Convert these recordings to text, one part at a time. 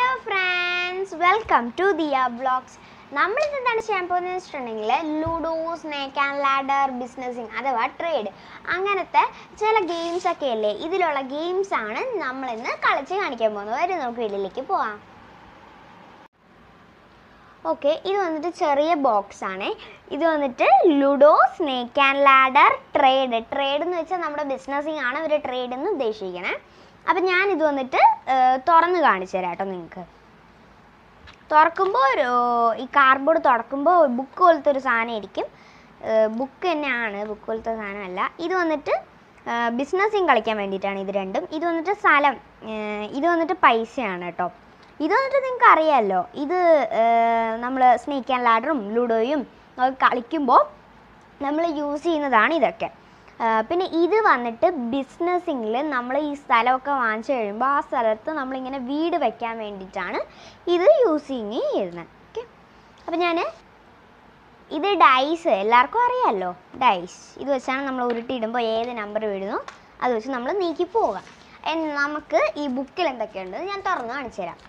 hello friends welcome to Diya blogs നമ്മൾ ഇന്ന് എന്താണ് ചെയ്യാൻ പോകുന്നത് വെച്ചിട്ടുണ്ടെങ്കിൽ ലുഡോ സ്നേക്ക് ആൻഡ് ലാഡർ ബിസിനസ്സിങ് അഥവാ ട്രേഡ് അങ്ങനത്തെ ചില ഗെയിംസ് ഒക്കെ അല്ലേ ഇതിലുള്ള ഗെയിംസ് ആണ് നമ്മൾ ഇന്ന് കളിച്ച് കാണിക്കാൻ പോകുന്നത് വരും നമുക്ക് വീട്ടിലേക്ക് പോവാം ഓക്കെ ഇത് വന്നിട്ട് ചെറിയ ബോക്സ് ആണ് ഇത് വന്നിട്ട് Ludo snake and ladder trade trade എന്ന് വെച്ചാൽ നമ്മുടെ ബിസിനസ്സിങ് ആണ് ഇവർ ട്രേഡ് എന്ന് ഉദ്ദേശിക്കണേ അപ്പം ഞാൻ ഇത് വന്നിട്ട് ഏർ, തുറന്ന് കാണിച്ചു തരാം കേട്ടോ നിങ്ങൾക്ക് തുറക്കുമ്പോൾ ഒരു ഈ കാർഡ്ബോർഡ് തുറക്കുമ്പോൾ ബുക്ക് പോലത്തെ ഒരു സാധനം ആയിരിക്കും ബുക്ക് തന്നെയാണ് ബുക്ക് പോലത്തെ സാധനമല്ല ഇത് വന്നിട്ട് ബിസിനസ്സിങ് കളിക്കാൻ വേണ്ടിയിട്ടാണ് ഇത് രണ്ടും ഇത് വന്നിട്ട് സ്ഥലം ഏർ, ഇത് വന്നിട്ട് പൈസയാണ് കേട്ടോ ഇത് വന്നിട്ട് നിങ്ങൾക്ക് അറിയാമല്ലോ ഇത് നമ്മൾ സ്നേക്ക് ആൻഡ് ലാഡറും ലുഡോയും ഒക്കെ കളിക്കുമ്പോൾ നമ്മൾ യൂസ് ചെയ്യുന്നതാണ് ഇതൊക്കെ ആ, പിന്നെ ഇത് വന്നിട്ട് ബിസിനസ്സിങ്ങിൽ നമ്മൾ ഈ സ്ഥലമൊക്കെ വാങ്ങിച്ചു കഴിയുമ്പോൾ ആ സ്ഥലത്ത് നമ്മളിങ്ങനെ വീട് വെക്കാൻ വേണ്ടിയിട്ടാണ് ഇത് യൂസിങ് ചെയ്യുന്നത് ഓക്കെ അപ്പം ഞാൻ ഇത് ഡൈസ് എല്ലാവർക്കും അറിയാമല്ലോ ഡൈസ് ഇത് വെച്ചാണ് നമ്മൾ ഉരുട്ടിയിടുമ്പോൾ ഏത് നമ്പർ വീഴുന്നു അത് വെച്ച് നമ്മൾ നീക്കി പോവുക എന്ന് നമുക്ക് ഈ ബുക്കിൽ എന്തൊക്കെയുണ്ട് ഞാൻ തുറന്ന് കാണിച്ചു തരാം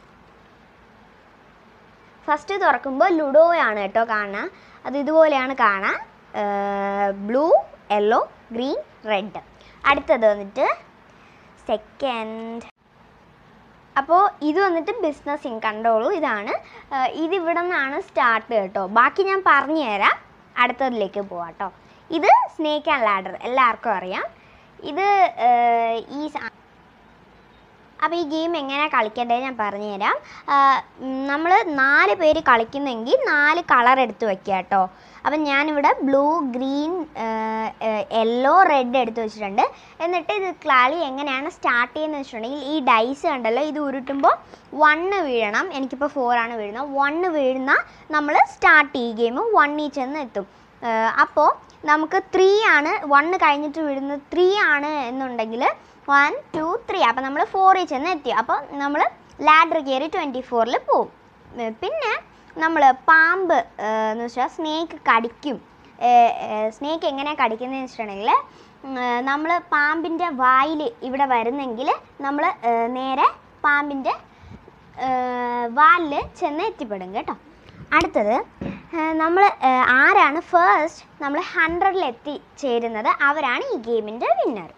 ഫസ്റ്റ് തുറക്കുമ്പോൾ ലുഡോയാണ് കേട്ടോ കാണുക അത് ഇതുപോലെയാണ് കാണുക ബ്ലൂ യെല്ലോ ഗ്രീൻ റെഡ് അടുത്തത് വന്നിട്ട് സെക്കൻഡ് അപ്പോൾ ഇത് വന്നിട്ട് ബിസിനസ്സിങ് കണ്ടോളൂ ഇതാണ് ആ, ഇത് ഇവിടെ നിന്നാണ് സ്റ്റാർട്ട് കേട്ടോ ബാക്കി ഞാൻ പറഞ്ഞു തരാം അടുത്തതിലേക്ക് പോവാം കേട്ടോ ഇത് സ്നേക്ക് ആൻഡ് ലാഡർ എല്ലാവർക്കും അറിയാം ഇത് ആ, ഈ സ- അപ്പോൾ ഈ ഗെയിം എങ്ങനെയാണ് കളിക്കേണ്ടത് ഞാൻ പറഞ്ഞുതരാം നമ്മൾ നാല് പേര് കളിക്കുന്നെങ്കിൽ നാല് കളർ എടുത്ത് വെക്കുക കേട്ടോ അപ്പം ഞാനിവിടെ ബ്ലൂ ഗ്രീൻ യെല്ലോ റെഡ് എടുത്ത് വെച്ചിട്ടുണ്ട് എന്നിട്ട് ഇത് കളി എങ്ങനെയാണ് സ്റ്റാർട്ട് ചെയ്യുന്നത് വെച്ചിട്ടുണ്ടെങ്കിൽ ഈ ഡൈസ് കണ്ടല്ലോ ഇത് ഉരുട്ടുമ്പോൾ വണ്ണ് വീഴണം എനിക്കിപ്പോൾ ഫോറാണ് വീഴുന്നത് വണ്ണ് വീഴുന്ന നമ്മൾ സ്റ്റാർട്ട് ചെയ്യും ഗെയിം വണ്ണിൽ ചെന്ന് എത്തും അപ്പോൾ നമുക്ക് ത്രീ ആണ് വണ്ണ് കഴിഞ്ഞിട്ട് വീഴുന്നത് ത്രീ ആണ് എന്നുണ്ടെങ്കിൽ വൺ ടു ത്രീ അപ്പോൾ നമ്മൾ ഫോറിൽ ചെന്ന് എത്തി അപ്പോൾ നമ്മൾ ലാഡർ കയറി ട്വൻറ്റി ഫോറിൽ പോവും ഉം, പിന്നെ നമ്മൾ പാമ്പ് ഏർ, എന്ന് വെച്ചാൽ സ്നേക്ക് കടിക്കും സ്നേക്ക് എങ്ങനെയാണ് കടിക്കുന്നതെന്ന് വെച്ചിട്ടുണ്ടെങ്കിൽ നമ്മൾ പാമ്പിൻ്റെ വായിൽ ഇവിടെ വരുന്നെങ്കിൽ നമ്മൾ നേരെ പാമ്പിൻ്റെ വാലിൽ ചെന്ന് എത്തിപ്പെടും കേട്ടോ അടുത്തത് നമ്മൾ ആരാണ് ഫസ്റ്റ് നമ്മൾ ഹൺഡ്രഡിൽ എത്തിച്ചേരുന്നത് അവരാണ് ഈ ഗെയിമിൻ്റെ വിന്നർ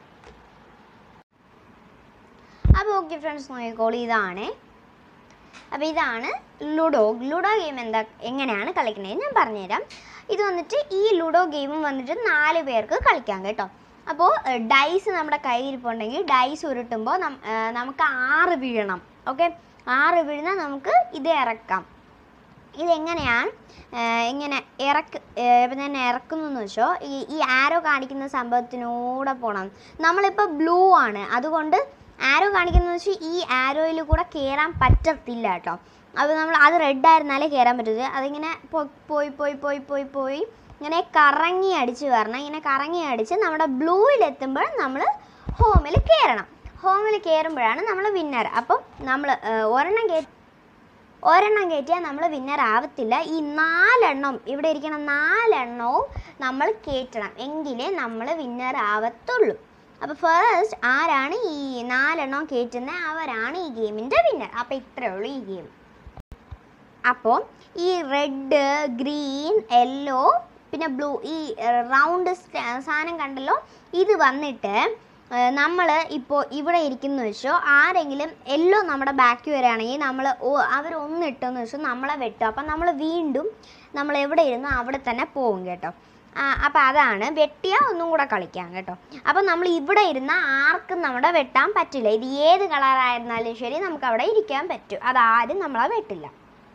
അപ്പോൾ ഓക്കെ ഫ്രണ്ട്സ് നോക്കിക്കോളൂ ഇതാണ് അപ്പോൾ ഇതാണ് ലുഡോ ലുഡോ ഗെയിം എന്താ എങ്ങനെയാണ് കളിക്കുന്നത് ഞാൻ പറഞ്ഞുതരാം ഇത് വന്നിട്ട് ഈ ലുഡോ ഗെയിമും വന്നിട്ട് നാല് പേർക്ക് കളിക്കാം കേട്ടോ അപ്പോൾ ഡൈസ് നമ്മുടെ കയ്യിരിപ്പുണ്ടെങ്കിൽ ഡൈസ് ഉരുട്ടുമ്പോൾ നം- ഏ, നമുക്ക് ആറ് വീഴണം ഓക്കെ ആറ് വീഴുന്നാൽ നമുക്ക് ഇത് ഇറക്കാം ഇതെങ്ങനെയാണ് ഏഹ് ഇങ്ങനെ ഇറക്ക് ഇപ്പം ഞാൻ ഇറക്കുന്നു എന്ന് വെച്ചോ ഈ ഈ ആരോ കാണിക്കുന്ന സംഭവത്തിനൂടെ പോകണം നമ്മളിപ്പോൾ ബ്ലൂ ആണ് അതുകൊണ്ട് ആരോ കാണിക്കുന്നത് വെച്ചാൽ ഈ ആരോയിൽ കൂടെ കയറാൻ പറ്റത്തില്ല കേട്ടോ അപ്പോൾ നമ്മൾ അത് റെഡ് ആയിരുന്നാലേ കയറാൻ പറ്റത്തില്ല അതിങ്ങനെ പൊ- പോയി പോയി പോയി പോയി പോയി ഇങ്ങനെ കറങ്ങി അടിച്ച് വരണം ഇങ്ങനെ കറങ്ങി അടിച്ച് നമ്മുടെ ബ്ലൂവിൽ എത്തുമ്പോൾ നമ്മൾ ഹോമിൽ കയറണം ഹോമിൽ കയറുമ്പോഴാണ് നമ്മൾ വിന്നർ അപ്പം നമ്മൾ ഒരെണ്ണം കയറ്റി ഒരെണ്ണം കയറ്റിയാൽ നമ്മൾ വിന്നർ ആവത്തില്ല ഈ നാലെണ്ണം ഇവിടെ ഇരിക്കുന്ന നാലെണ്ണവും നമ്മൾ കയറ്റണം എങ്കിലേ നമ്മൾ വിന്നർ ആവത്തുള്ളൂ അപ്പോൾ ഫസ്റ്റ് ആരാണ് ഈ നാലെണ്ണം കയറ്റുന്നത് അവരാണ് ഈ ഗെയിമിൻ്റെ വിന്നർ അപ്പോൾ ഇത്രയേ ഉള്ളൂ ഈ ഗെയിം അപ്പോൾ ഈ റെഡ് ഗ്രീൻ യെല്ലോ പിന്നെ ബ്ലൂ ഈ റൗണ്ട് സാധനം കണ്ടല്ലോ ഇത് വന്നിട്ട് നമ്മൾ ഇപ്പോൾ ഇവിടെ ഇരിക്കുന്ന വെച്ചോ ആരെങ്കിലും യെല്ലോ നമ്മുടെ ബാക്കി വരികയാണെങ്കിൽ നമ്മൾ അവർ ഒന്നിട്ടെന്ന് വെച്ചോ നമ്മളെ വെട്ടും അപ്പം നമ്മൾ വീണ്ടും നമ്മൾ എവിടെ ഇരുന്നോ അവിടെ തന്നെ പോകും കേട്ടോ അപ്പോൾ അതാണ് വെട്ടിയാൽ ഒന്നും കൂടെ കളിക്കാം കേട്ടോ അപ്പോൾ നമ്മൾ ഇവിടെ ഇരുന്ന ആർക്കും നമ്മുടെ വെട്ടാൻ പറ്റില്ല ഇത് ഏത് കളറായിരുന്നാലും ശരി നമുക്ക് അവിടെ ഇരിക്കാൻ പറ്റും അതാരും നമ്മളെ വെട്ടില്ല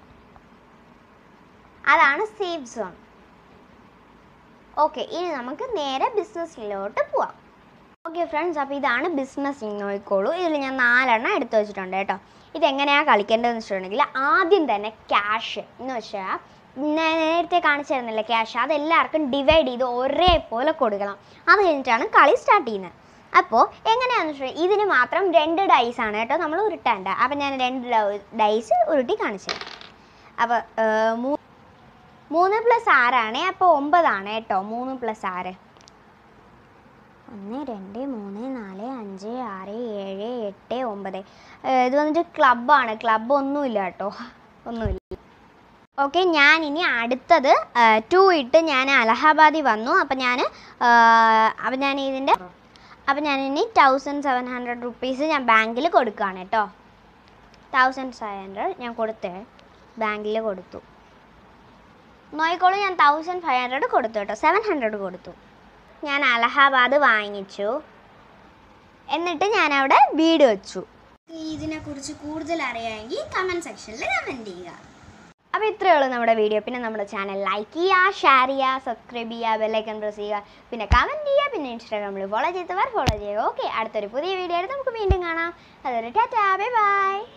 അതാണ് സേഫ് സോൺ ഓക്കെ ഇനി നമുക്ക് നേരെ ബിസിനസ്സിലോട്ട് പോവാം ഓക്കെ ഫ്രണ്ട്സ് അപ്പോൾ ഇതാണ് ബിസിനസ് നോക്കിക്കോളൂ ഇതിൽ ഞാൻ നാലെണ്ണം എടുത്തു വെച്ചിട്ടുണ്ട് കേട്ടോ ഇതെങ്ങനെയാണ് കളിക്കേണ്ടതെന്ന് വെച്ചിട്ടുണ്ടെങ്കിൽ ആദ്യം തന്നെ ക്യാഷ് എന്ന് വെച്ചാൽ ഞാൻ നേരത്തെ കാണിച്ചിരുന്നില്ല ക്യാഷ് അതെല്ലാവർക്കും ഡിവൈഡ് ചെയ്ത് ഒരേപോലെ കൊടുക്കണം അത് കഴിഞ്ഞിട്ടാണ് കളി സ്റ്റാർട്ട് ചെയ്യുന്നത് അപ്പോൾ എങ്ങനെയാണെന്ന് വെച്ചാൽ ഇതിന് മാത്രം രണ്ട് ഡൈസ് ആണ് കേട്ടോ നമ്മൾ ഉരുട്ടാണ്ട അപ്പോൾ ഞാൻ രണ്ട് ഡൈസ് ഉരുട്ടി കാണിച്ചു തരാം അപ്പോൾ മൂ മൂന്ന് പ്ലസ് ആറാണ് അപ്പോൾ ഒമ്പതാണ് കേട്ടോ മൂന്ന് പ്ലസ് ആറ് ഒന്ന് രണ്ട് മൂന്ന് നാല് അഞ്ച് ആറ് ഏഴ് എട്ട് ഒമ്പത് ഏഹ് ഇത് വന്നിട്ട് ക്ലബ്ബാണ് ക്ലബ്ബ് ഒന്നുമില്ല കേട്ടോ ഒന്നുമില്ല ഓക്കെ ഞാൻ ഇനി അടുത്തത് ടു ഇട്ട് ഞാൻ അലഹാബാദിൽ വന്നു അപ്പം ഞാൻ അപ്പം ഞാൻ ഇതിൻ്റെ അപ്പം ഞാൻ ഇനി തൗസൻഡ് സെവൻ ഹൺഡ്രഡ് റുപ്പീസ് ഞാൻ ബാങ്കിൽ കൊടുക്കുകയാണ് കേട്ടോ തൗസൻഡ് സെവൻ ഹൺഡ്രഡ് ഞാൻ കൊടുത്തേ ബാങ്കിൽ കൊടുത്തു നോയിക്കോളൂ ഞാൻ തൗസൻഡ് ഫൈവ് ഹൺഡ്രഡ് കൊടുത്തു കേട്ടോ സെവൻ ഹൺഡ്രഡ് കൊടുത്തു ഞാൻ അലഹാബാദ് വാങ്ങിച്ചു എന്നിട്ട് ഞാൻ അവിടെ വീട് വെച്ചു ഇതിനെക്കുറിച്ച് കൂടുതൽ അറിയാമെങ്കിൽ കമൻറ്റ് സെക്ഷനിൽ കമൻറ്റ് ചെയ്യുക അപ്പോൾ ഇത്രയേ ഉള്ളൂ നമ്മുടെ വീഡിയോ പിന്നെ നമ്മുടെ ചാനൽ ലൈക്ക് ചെയ്യുക ഷെയർ ചെയ്യുക സബ്സ്ക്രൈബ് ചെയ്യുക ബെല്ലൈക്കൺ പ്രസ് ചെയ്യുക പിന്നെ കമൻറ്റ് ചെയ്യുക പിന്നെ ഇൻസ്റ്റാഗ്രാമിൽ ഫോളോ ചെയ്തവർ ഫോളോ ചെയ്യുക ഓക്കെ അടുത്തൊരു പുതിയ വീഡിയോ ആയിട്ട് നമുക്ക് വീണ്ടും കാണാം അതൊരു ടാറ്റാ ബൈ ബൈ